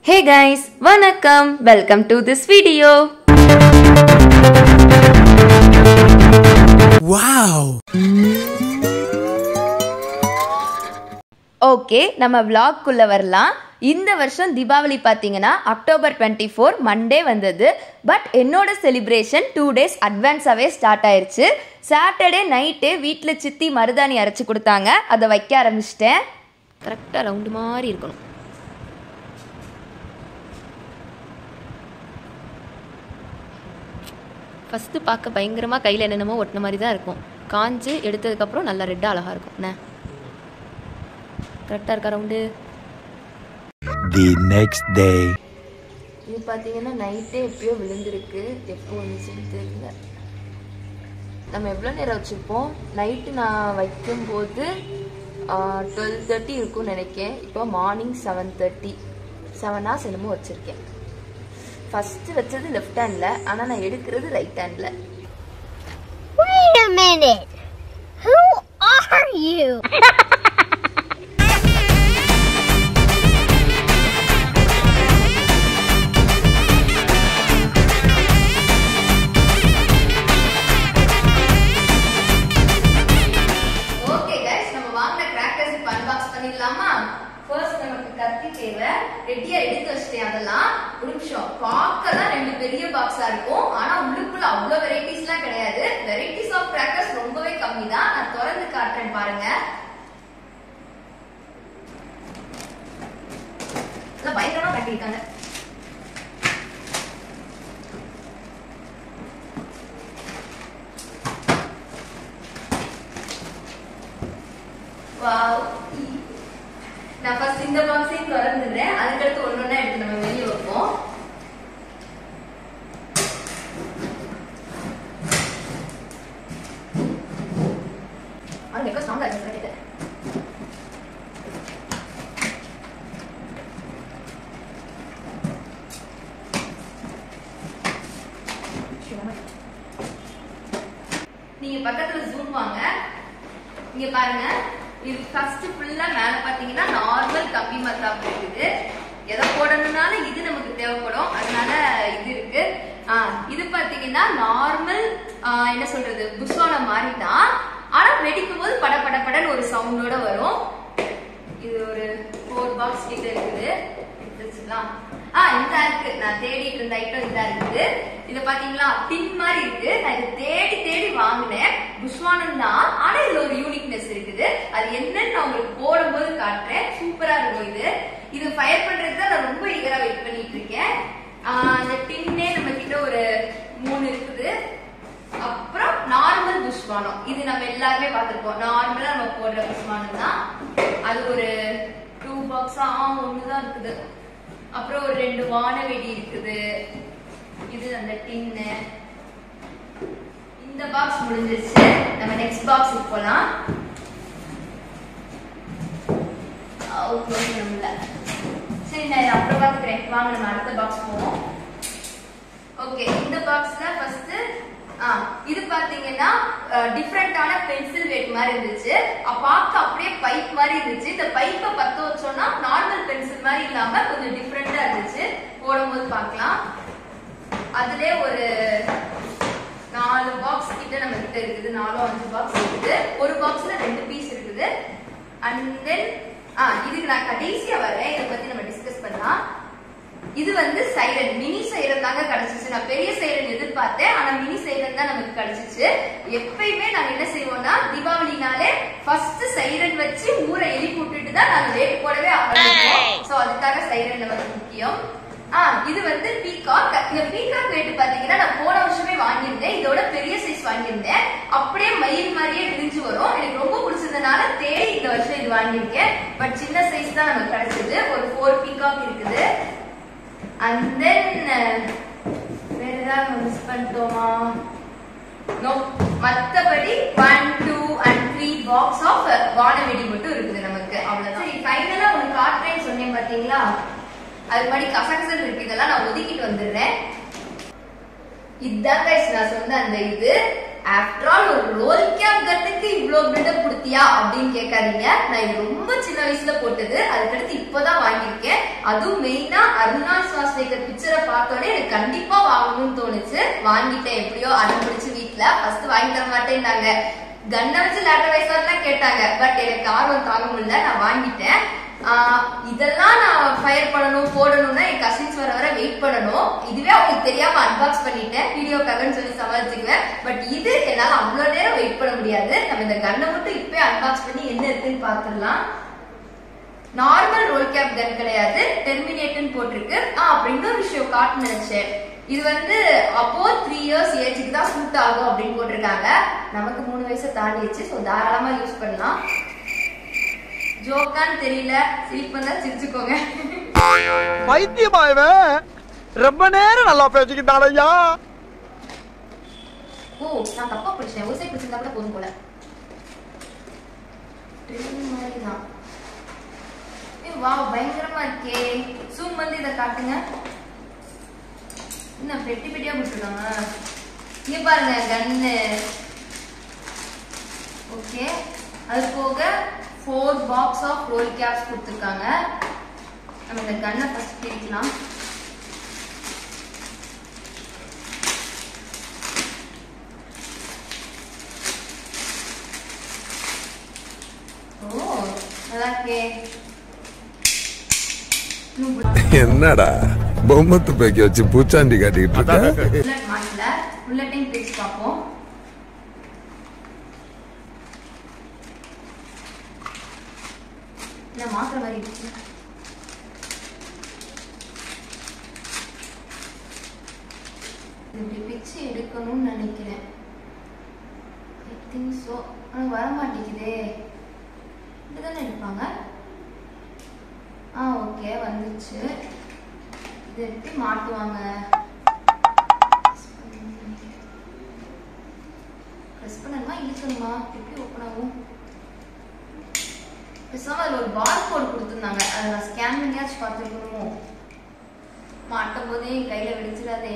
ஹே guys வணக்கம் welcome to this video Wow! Okay நம்ம vlogக்குள்ள வரலாம் இந்த வருஷம் தீபாவளி பார்த்தீங்கன்னா அக்டோபர் டுவெண்ட்டி ஃபோர் மண்டே வந்தது பட் என்னோட செலிப்ரேஷன் டூ டேஸ் அட்வான்ஸாகவே ஸ்டார்ட் ஆயிருச்சு சாட்டர்டே நைட்டு வீட்டில் சித்தி மருதாணி அரைச்சி கொடுத்தாங்க அதை வைக்க ஆரம்பிச்சிட்டேன் கரெக்டாக ரவுண்டு மாதிரி இருக்கணும் ஃபஸ்ட்டு பார்க்க பயங்கரமாக கையில் என்னென்னமோ ஒட்டின மாதிரி தான் இருக்கும் காஞ்சு எடுத்ததுக்கப்புறம் நல்லா ரெட்டாக அழகாக இருக்கும் என்ன கரெக்டாக இருக்கா ரவுண்டு The next day. இது பார்த்தீங்கன்னா நைட்டே எப்பயோ விழுந்திருக்கு எப்போ வந்துச்சுன்னு தெரியல நம்ம எவ்வளோ நேரம் வச்சுருப்போம் நைட்டு நான் வைக்கும்போது டுவெல் தேர்ட்டி இருக்கும்னு நினைக்கேன் இப்போ morning seven thirty seven hours என்னமோ வச்சுருக்கேன் ஃபஸ்ட்டு வச்சது லெஃப்ட் ஹேண்டில் ஆனால் நான் எடுக்கிறது right handle Wait a minute. Who are you? Okay guys நம்ம வாங்கின கிராக்கர்ஸ் இப்போ அன்பாக்ஸ் பண்ணிடலாமா ஃபர்ஸ்ட் நமக்கு கத்தி தேவை ரெடியா எடுத்து வச்சிட்டேன் அதெல்லாம் ஒரு நிமிஷம் பார்க்க தான் ரெண்டு பெரிய பாக்ஸா இருக்கும் ஆனா உள்ளுக்குள்ள அவ்வளவு வெரைட்டிஸ்லாம் கிடையாது வெரைட்டிஸ் ஆஃப் கிராக்கர்ஸ் ரொம்பவே கம்மி தான் நான் திறந்து காட்டுறேன் பாருங்க எல்லாம் பயங்கரமா கட்டியிருக்காங்க வாவ் நான் ஃபர்ஸ்ட் இந்த பாக்ஸையும் திறந்துடுறேன் அதுக்கடுத்து ஒன்னொன்னா எடுத்து நம்ம வெளியே வைப்போம் அவங்க எப்போ ஸ்ட்ராங்கா இருக்கு கேட்டேன் நீங்க பக்கத்துல ஜூம் வாங்க இங்க பாருங்க இது ஃபர்ஸ்ட் ஃபுல்லா மேல பாத்தீங்கன்னா நார்மல் கம்பி மத்தாப்பு இருக்குது எதை போடணும்னாலும் இது நமக்கு தேவைப்படும் அதனால இது இருக்கு ஆ, இது பாத்தீங்கன்னா நார்மல் என்ன சொல்றது புஷ்வான மாதிரி தான் ஆனா வெடிக்கும் போது பட பட படன்னு ஒரு சவுண்டோட வரும் இது ஒரு ஃபோர் பாக்ஸ் கிட்ட இருக்குது எடுத்து வச்சுக்கலாம் ஆ இந்த இருக்கு நான் தேடிட்டு இருந்த ஐட்டம் இதா இருக்குது இது பாத்தீங்களா டின் மாதிரி இருக்கு நான் இது தேடி தேடி வாங்கினேன் புஷ்வானம் தான் ஆனா இதுல ஒரு யூனிக்னஸ் இருக்குது அது என்னன்னு நான் உங்களுக்கு போடும்போது காட்டுறேன் சூப்பரா இருக்கும் இது இது ஃபயர் பண்றதுக்கு தான் நான் ரொம்ப ஈகரா வெயிட் பண்ணிட்டு இருக்கேன் ஆ, அந்த டின்னே நம்ம கிட்ட ஒரு மூணு இருக்குது அப்புறம் நார்மல் புஷ்வானம் இது நம்ம எல்லாருமே பார்த்திருப்போம் நார்மலா நம்ம போடுற புஷ்வானம் தான் அது ஒரு டூ பாக்ஸா ஒண்ணுதான் இருக்குது அப்புறம் ஒரு ரெண்டு வானவெடி இருக்குது இது அந்த டின்னு இந்த பாக்ஸ் முடிஞ்சிருச்சு நம்ம நெக்ஸ்ட் பாக்ஸுக்கு போலாம் அவுட் நம்மள சரி நான் இதை அப்புறம் பார்த்துக்கிறேன் வாங்க நம்ம அடுத்த பாக்ஸ் போவோம் ஓகே இந்த பாக்ஸ்ல ஃபர்ஸ்ட் ஆ இது பாத்தீங்கன்னா டிஃப்ரெண்டான பென்சில் வெயிட் மாதிரி இருந்துச்சு அ- பார்க்க அப்படியே பைப் மாதிரி இருந்துச்சு இந்த பைப்பை பத்த வச்சோம்னா நார்மல் பென்சில் மாதிரி இல்லாம கொஞ்சம் டிஃப்ரெண்டா இருந்துச்சு போடும்போது பார்க்கலாம் அதுல ஒரு நாலு பாக்ஸ் கிட்ட நம்ம கிட்ட இருக்குது நாலோ அஞ்சு பாக்ஸ் இருக்குது ஒரு பாக்ஸ்ல ரெண்டு பீஸ் இருக்குது அண்ட் தென் ஆ இதுக்கு நான் கடைசியா வரேன் இதை பத்தி நம்ம டிஸ்கஸ் பண்ணலாம் இது வந்து சைரன் மினி சைரன் தாங்க கிடைச்சிச்சு நான் பெரிய சைரன் எதிர்பார்த்தேன் ஆனா மினி சைரன் தான் நமக்கு கிடைச்சிச்சு எப்பயுமே நாங்க என்ன செய்வோம்னா தீபாவளினாலே ஃபர்ஸ்ட் சைரன் வச்சு ஊரை எலி போட்டுட்டு தான் நாங்க லேட் போடவே ஆரம்பிப்போம் சோ அதுக்காக சைரன் நமக்கு முக்கியம் ஆ இது வந்து பீகாக் இந்த பீகாக் ரேட் பாத்தீங்கன்னா நான் போன வருஷமே வாங்கியிருந்தேன் இதோட பெரிய சைஸ் வாங்கியிருந்தேன் அப்படியே மயில் மாதிரியே விரிஞ்சு வரும் எனக்கு ரொம்ப பிடிச்சதுனால தேடி இந்த வருஷம் இது வாங்கியிருக்கேன் பட் சின்ன சைஸ் தான் நமக்கு கிடைச்சது ஒரு ஃபோர் பீகாக் இருக்குது அண்ட் தென் வேற ஏதாவது மிஸ் பண்ணிட்டோமா நோ மத்தபடி one two and three box of வானவெடி மட்டும் இருக்குது நமக்கு அவ்வளவுதான் சரி ஃபைனலா ஒன்று காட்டுறேன்னு சொன்னேன் பாத்தீங்களா அது மாதிரி கசகசல் இருக்கு இதெல்லாம் நான் ஒதுக்கிட்டு வந்துடுறேன் இதுதான் guys நான் சொன்ன அந்த இது ஆஃப்டர் ஆல் ஒரு ரோல் கேப் கட்டுக்கு இவ்ளோ பில்டப் கொடுத்தியா அப்படின்னு கேட்காதீங்க நான் இது ரொம்ப சின்ன வயசுல போட்டது அதுக்கடுத்து இப்பதான் வாங்கியிருக்கேன் அதுவும் மெயினா அருணாள் சுவாஸ்தேகர் பிக்சரை பார்த்தோன்னே எனக்கு கண்டிப்பா வாங்கணும்னு தோணுச்சு வாங்கிட்டேன் எப்படியோ அடம் பிடிச்சு வீட்ல ஃபர்ஸ்ட் வாங்கி தர மாட்டேன்னாங்க கண்ணை வச்சு லேட்டர் வயசாலாம் கேட்டாங்க பட் எனக்கு ஆர்வம் தாங்க முடியல நான் வாங்கிட்டேன் ஆஹ் இதெல்லாம் நான் ஃபயர் பண்ணணும் போடணும்னா என் கசின்ஸ் வர வர வெயிட் பண்ணணும் இதுவே அவங்களுக்கு தெரியாம அன்பாக்ஸ் பண்ணிட்டேன் வீடியோக்காகன்னு சொல்லி சமாளிச்சுக்குவேன் பட் இது என்னால அவ்வளவு நேரம் வெயிட் பண்ண முடியாது நம்ம இந்த கன்னை மட்டும் இப்பவே அன்பாக்ஸ் பண்ணி என்ன இருக்குன்னு பார்த்துடலாம் நார்மல் ரோல் கேப் கன் கிடையாது டெர்மினேட்னு போட்டிருக்கு ஆ அப்புறம் இன்னொரு விஷயம் காட்டு நினைச்சேன் இது வந்து அப்போ த்ரீ இயர்ஸ் ஏஜுக்கு தான் சூட் ஆகும் அப்படின்னு போட்டிருக்காங்க நமக்கு மூணு வயசை தாண்டிடுச்சு ஸோ தாராளமா யூஸ் பண்ணலாம் ஜோக்கான்னு தெரியல சிரிப்பு வந்தா சிரிச்சுக்கோங்க பைத்தியமா இவன் ரொம்ப நேரம் நல்லா பேசிக்கிட்டான் ஐயா ஓ நான் தப்பா பிடிச்சேன் ஒரு சைடு பிடிச்சிருந்தா கூட போதும் போல ட்ரெயின் மாதிரி தான் ஏ வா பயங்கரமா இருக்கே சூம் வந்து இதை காட்டுங்க என்ன பெட்டி பெட்டியா கொடுத்துருக்காங்க இங்க பாருங்க கன்னு ஓகே அது போக four box of roll caps கொடுத்துருக்காங்க நம்ம இந்த கன்னை ஃபர்ஸ்ட் பிரிக்கலாம் ஓ நல்லா இருக்கே இன்னும் bullet என்னடா பொம்மை துப்பாக்கி வச்சு பூச்சாண்டி காட்டிக்கிட்டு இருக்க bullet மாட்டல புல்லட்டையும் பிரிச்சு பார்ப்போம் இல்ல மாத்திர மாதிரி இருக்கு இது இப்படி பிச்சு எடுக்கணும்னு நினைக்கிறேன் ஐ திங்க் ஸோ ஆனால் வர மாட்டேங்குதே இப்படிதானே எடுப்பாங்க ஆ ஓகே வந்துச்சு இது எப்படி மாட்டுவாங்க ப்ரெஸ் பண்ணணுமா இழுக்கணுமா எப்படி ஓப்பன் ஆகும் பேசாம அதில் ஒரு பார் கோட் கொடுத்துருந்தாங்க அதை நான் ஸ்கேன் பண்ணியாச்சும் பார்த்துருக்கணுமோ மாட்டும் போதே என் கையில வெடிச்சிடாதே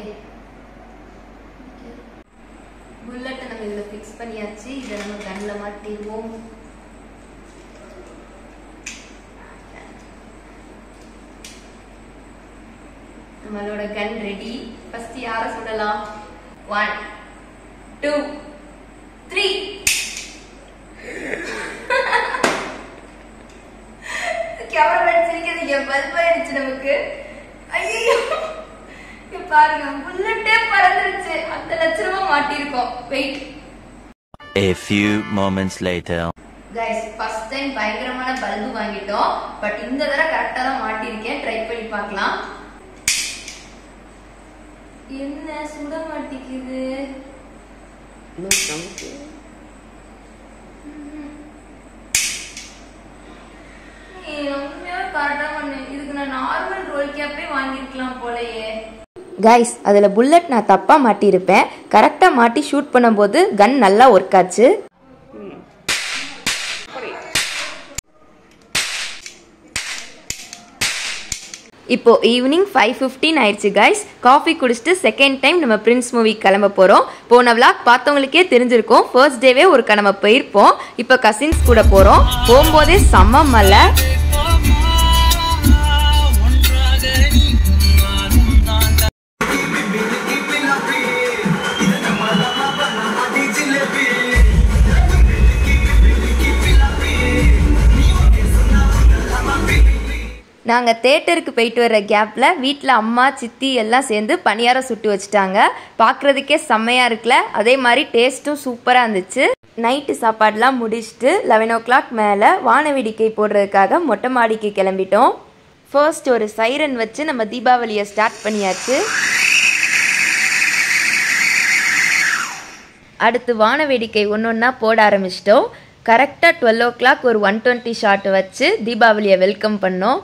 புல்லட்டை நம்ம இதில் ஃபிக்ஸ் பண்ணியாச்சு இதை நம்ம கண்ணில் மாட்டிடுவோம் நம்மளோட கன் ரெடி ஃபர்ஸ்ட் யாரை சுடலாம் ஒன் டூ த்ரீ கேமராமேன் சிரிக்காதீங்க பல்ப் ஆயிடுச்சு நமக்கு ஐயோ இங்க பாருங்க புல்லட்டே பறந்துருச்சு அந்த லட்சணமா மாட்டியிருக்கோம் wait A few moments later. Guys first time பயங்கரமான பல்பு வாங்கிட்டோம் பட் இந்த தடவை கரெக்டா தான் மாட்டியிருக்கேன் ட்ரை பண்ணி பார்க்கலாம் என்ன சுட மாட்டேங்குது இதுக்கு நான் நார்மல் ரோல் கேப்பே வாங்கியிருக்கலாம் போலயே கைஸ் அதில் புல்லட் நான் தப்பாக மாட்டியிருப்பேன் கரெக்டாக மாட்டி ஷூட் பண்ணும்போது கன் நல்லா ஒர்க் ஆச்சு இப்போ ஈவினிங் ஃபைவ் ஃபிஃப்டீன் ஆயிடுச்சு கைஸ் காஃபி குடிச்சிட்டு செகண்ட் டைம் நம்ம பிரின்ஸ் மூவி கிளம்ப போகிறோம் போன விளாக் பார்த்தவங்களுக்கே தெரிஞ்சிருக்கும் ஃபர்ஸ்ட் டேவே ஒரு கிளம்ப போயிருப்போம் இப்போ கசின்ஸ் கூட போகிறோம் போகும்போதே செம்ம மலை நாங்கள் தேட்டருக்கு போயிட்டு வர்ற கேப்பில் வீட்டில் அம்மா சித்தி எல்லாம் சேர்ந்து பணியாரம் சுட்டு வச்சுட்டாங்க பார்க்குறதுக்கே செம்மையாக இருக்குல்ல அதே மாதிரி டேஸ்ட்டும் சூப்பராக இருந்துச்சு நைட்டு சாப்பாடெலாம் முடிச்சுட்டு லெவன் ஓ கிளாக் மேலே வான வேடிக்கை போடுறதுக்காக மொட்டை மாடிக்கு கிளம்பிட்டோம் ஃபர்ஸ்ட் ஒரு சைரன் வச்சு நம்ம தீபாவளியை ஸ்டார்ட் பண்ணியாச்சு அடுத்து வான வேடிக்கை ஒன்று ஒன்றா போட ஆரம்பிச்சிட்டோம் கரெக்டாக டுவெல் ஓ கிளாக் ஒரு ஒன் டுவெண்ட்டி ஷாட் வச்சு தீபாவளியை வெல்கம் பண்ணோம்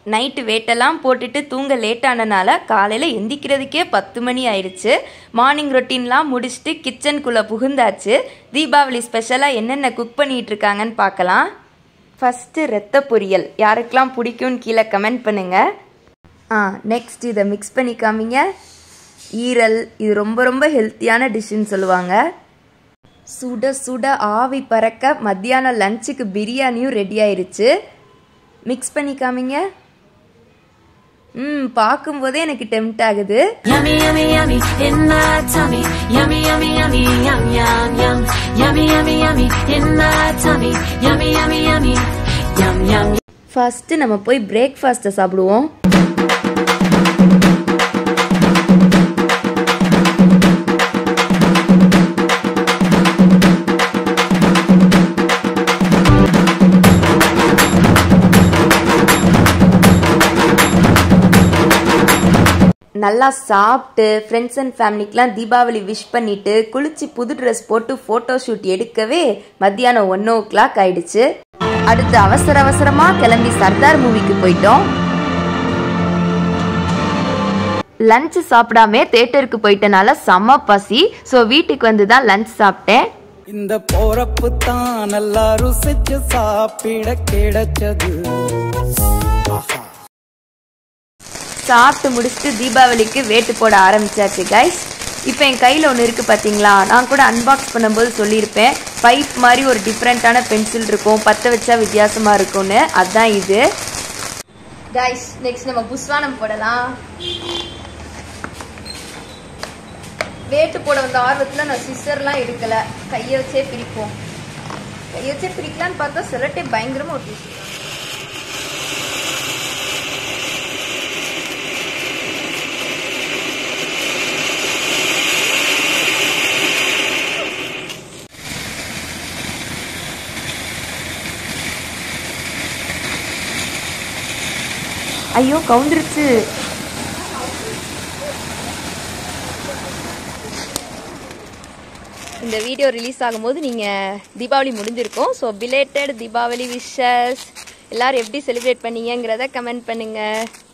நைட்டு வேட்டெல்லாம் போட்டுட்டு தூங்க லேட் ஆனனால காலையில் எந்திக்கிறதுக்கே பத்து மணி ஆயிடுச்சு மார்னிங் ரொட்டீன்லாம் முடிச்சுட்டு கிச்சனுக்குள்ளே புகுந்தாச்சு தீபாவளி ஸ்பெஷலாக என்னென்ன குக் பண்ணிட்டு இருக்காங்கன்னு பார்க்கலாம் ஃபஸ்ட்டு ரத்த பொரியல் யாருக்கெல்லாம் பிடிக்கும்னு கீழே கமெண்ட் பண்ணுங்க ஆ நெக்ஸ்ட் இதை மிக்ஸ் பண்ணி காமிங்க ஈரல் இது ரொம்ப ரொம்ப ஹெல்த்தியான டிஷ்ஷுன்னு சொல்லுவாங்க சுட சுட ஆவி பறக்க மத்தியானம் லஞ்சுக்கு பிரியாணியும் ரெடி ஆயிருச்சு மிக்ஸ் பண்ணி காமிங்க ம் பார்க்கும்போதே எனக்கு டெம்ட் ஆகுது Yummy, yummy, yummy in my tummy. Yummy, yummy, yummy, yum, yum, yum. Yummy, yummy, yummy in my tummy. Yummy, yummy, yummy, yum, yum. First நம்ம போய் பிரேக்ஃபாஸ்ட்டை சாப்பிடுவோம் நல்லா சாப்பிட்டு ஃப்ரெண்ட்ஸ் அண்ட் ஃபேமிலிக்கெலாம் தீபாவளி விஷ் பண்ணிட்டு குளிச்சு புது ட்ரெஸ் போட்டு ஃபோட்டோ ஷூட் எடுக்கவே மத்தியானம் ஒன் ஓ கிளாக் ஆயிடுச்சு அடுத்து அவசர அவசரமா கிளம்பி சர்தார் மூவிக்கு போயிட்டோம் லஞ்ச் சாப்பிடாம தேட்டருக்கு போயிட்டனால செம்ம பசி ஸோ வீட்டுக்கு வந்து தான் லஞ்ச் சாப்பிட்டேன் இந்த போறப்பு தான் நல்லா ருசிச்சு சாப்பிட கிடைச்சது சாப்பிட்டு முடிச்சுட்டு தீபாவளிக்கு வேட்டு போட ஆரம்பிச்சாச்சு கைஸ் இப்போ என் கையில் ஒன்று இருக்குது பார்த்தீங்களா நான் கூட அன்பாக்ஸ் பண்ணும்போது சொல்லியிருப்பேன் பைப் மாதிரி ஒரு டிஃப்ரெண்ட்டான பென்சில் இருக்கும் பற்ற வச்சா வித்தியாசமாக இருக்கும்னு அதுதான் இது கைஸ் நெக்ஸ்ட் நம்ம புஸ்வானம் போடலாம் வேட்டு போட வந்த ஆர்வத்தில் நான் சிஸ்டர்லாம் எடுக்கல கையை வச்சே பிரிப்போம் கையை வச்சே பிரிக்கலான்னு பார்த்தா சிலட்டே பயங்கரமா ஒட்டி ஐயோ கவுந்துருச்சு இந்த வீடியோ ரிலீஸ் ஆகும்போது நீங்கள் தீபாவளி முடிஞ்சிருக்கும் ஸோ பிலேட்டட் தீபாவளி விஷஸ் எல்லாரும் எப்படி செலிப்ரேட் பண்ணீங்கங்கிறத கமெண்ட் பண்ணுங்கள்